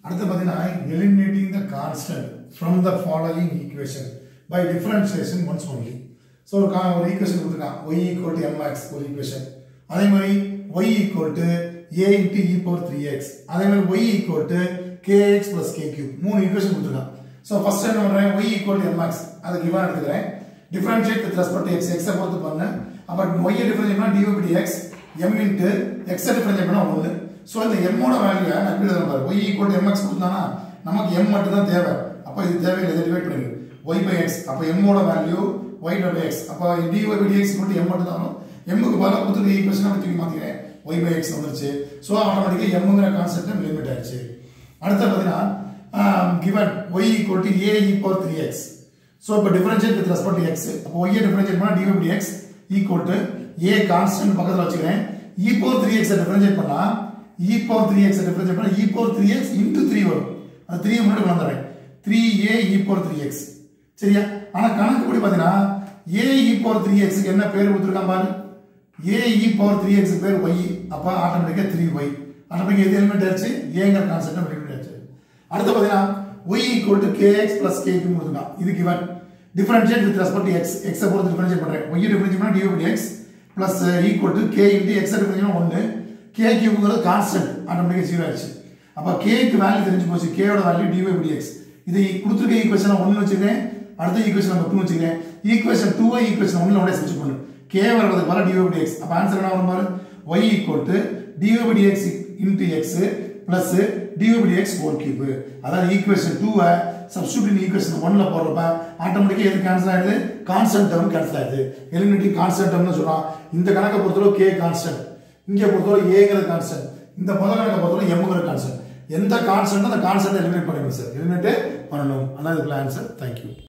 அடுத்து பார்த்தீங்கன்னா eliminating the constant from the following equation by differentiation once only so ஒரு கா ஒரு ஈக்குவேஷன் கொடுத்துருக்கான் ஒய் ஈக்குவல் டு எம்எக்ஸ் ஒரு ஈக்குவேஷன் அதே மாதிரி y equal to a into e power three x அதே மாதிரி y equal to k x plus k cube மூணு ஈக்குவேஷன் கொடுத்துருக்கான் ஸோ ஃபர்ஸ்ட் என்ன பண்ணுறேன் ஒய் ஈக்குவல் டு எம்எக்ஸ் அதுக்கு இவன் எடுத்துக்கிறேன் டிஃபரன்ஷியேட் வித் ரெஸ்பெக்ட் எக்ஸ் எக்ஸை பொறுத்து பண்ணு அப்போ ஒய்யை டிஃபரன்ஷியேட் பண்ணால் டிஓபி எக்ஸ் எம் இன்ட்டு எக்ஸை டிஃபரன்ஷியேட் பண்ணால் ஒன்று ஸோ இந்த எம்மோட வேல்யூ நான் எப்படி எழுதுறேன் பாரு ஒய் ஈக்குவல் டு எம்எக்ஸ் கொடுத்தானா நமக்கு எம் மட்டும் தான் தேவை அப்போ இது தேவையில்லை இதை டிவைட் பண்ணிடு ஒய் பை எக்ஸ் அப்போ எம்மோட வேல்யூ ஒய் பை எக்ஸ் அப்போ டிஒய் பை எக்ஸ் மட்டும் எம் மட்டும் தான் வரும் எம்முக்கு பதிலாக கொடுத்துருக்க ஈக்குவேஷன் அப்படி தூக்கி மாற்றிக்கிறேன் ஒய் பை எக்ஸ் வந்துருச்சு ஸோ ஆட்டோமேட்டிக்காக எம்முங்கிற கான்செப்ட் லிமிட் ஆயிடுச்சு அடுத்து பார்த்தீங்கன்னா given y equal to a e power three x so இப்போ டிஃபரன்ஷியேட் வித் ரெஸ்பெக்ட் எக்ஸ் அப்போ ஒய்யை டிஃபரன்ஷியேட் பண்ணால் d y by x equal to a constant பக்கத்தில் வச்சுக்கிறேன் இ பவர் த்ரீ எக்ஸை டிஃபரன்ஷியேட் பண்ணால் இ பவர் த்ரீ எக்ஸை டிஃபரன்ஷியேட் பண்ணால் e power three x into three வரும் அது த்ரீ முன்னாடி கொண்டு வந்துடுறேன் த்ரீ ஏ இ பவர் த்ரீ எக்ஸ் சரியா ஆனால் கணக்குப்படி பார்த்தீங்கன்னா ஏ இ பவர் த்ரீ எக்ஸுக்கு என்ன பேர் கொடுத்துருக்கான் பாரு ஏ இ பவர் த்ரீ எக்ஸுக்கு பேர் ஒய் அப்போ ஆட்டோமேட்டிக்காக த்ரீ ஒய் ஆட்டோமேட்டிக் எது எலிமெண்ட் ஆயிடுச்சு ஏங்கிற கான்செப்ட் எலிமெண்ட் ஆயிடுச்சு அடுத்து பார்த்தீங்கன்னா y equal to k x plus k க்கு கொடுத்துருக்கான் இது given differentiate with respect x எக்ஸை பொறுத்து டிஃபரன்ஷியேட் பண்ணுறேன் ஒய் டிஃபரன்ஷியேட் பண்ணால் d o x plus equal to k into x differentiate ஒன்று கே கியூங்கிறது கான்ஸ்டன்ட் ஆட்டோமேட்டிக்காக ஜீரோ ஆயிடுச்சு அப்போ கேக்கு வேல்யூ தெரிஞ்சு போச்சு கேயோட வேல்யூ டிஒய் பை எக்ஸ் இது கொடுத்துருக்க ஈக்குவேஷன் ஒன்று வச்சுக்கிறேன் அடுத்த ஈக்குவேஷன் நம்பர் டூ வச்சுக்கிறேன் ஈக்குவேஷன் டூவை ஈக்குவேஷன் ஒன்றில் உடனே செஞ்சு பண்ணு கே வர்றதுக்கு பதிலாக டிஓ பை எக்ஸ் அப்போ ஆன்சர் என்ன வரும் பாரு y equal to d o by x into x plus d o by x whole cube அதாவது ஈக்குவேஷன் டூவை சப்ஸ்டியூட் இன் ஈக்குவேஷன் ஒன்ல போடுறப்ப ஆட்டோமேட்டிக்காக எது கேன்சல் ஆயிடுது கான்ஸ்டன்ட் டேர்ம் கேன்சல் ஆயிடுது எலிமினேட்டிங் கான்ஸ்டன்ட் டேர்ம்னு சொல்றான் இந்த கணக்கை பொறுத்தவரை கே கான்ஸ்டன்ட் இங்கே பொறுத்தவரை ஏங்கிற கான்ஸ்டன்ட் இந்த முதல் கணக்கை பொறுத்தவரை எம்ங்கிற கான்ஸ்டன்ட் எந்த கான்ஸ்டன்ட் அந்த கான்ஸ்டன்ட் எலிமினேட் பண்ணிடணும் சார் எலிமினேட் பண்ணணும் அதான் இதுக்குள்ள ஆன்சர் தேங்க்யூ